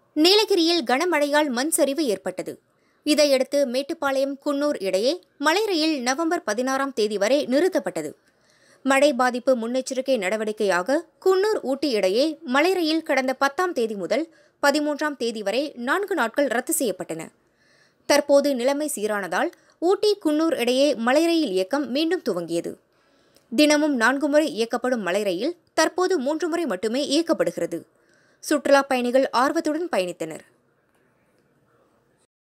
நீலகிரியில் கனமழையால் மண் சரிவு ஏற்பட்டது இதையடுத்து மேட்டுப்பாளையம் குன்னூர் இடையே மலை ரயில் நவம்பர் பதினாறாம் தேதி வரை நிறுத்தப்பட்டது மழை பாதிப்பு முன்னெச்சரிக்கை நடவடிக்கையாக குன்னூர் ஊட்டி இடையே மலை ரயில் கடந்த பத்தாம் தேதி முதல் பதிமூன்றாம் தேதி வரை நான்கு நாட்கள் ரத்து செய்யப்பட்டன தற்போது நிலைமை சீரானதால் ஊட்டி குன்னூர் இடையே மலை ரயில் இயக்கம் மீண்டும் துவங்கியது தினமும் நான்கு முறை இயக்கப்படும் மலை ரயில் தற்போது மூன்று முறை மட்டுமே இயக்கப்படுகிறது சுற்றுலாப் பயணிகள் ஆர்வத்துடன் பயணித்தனர்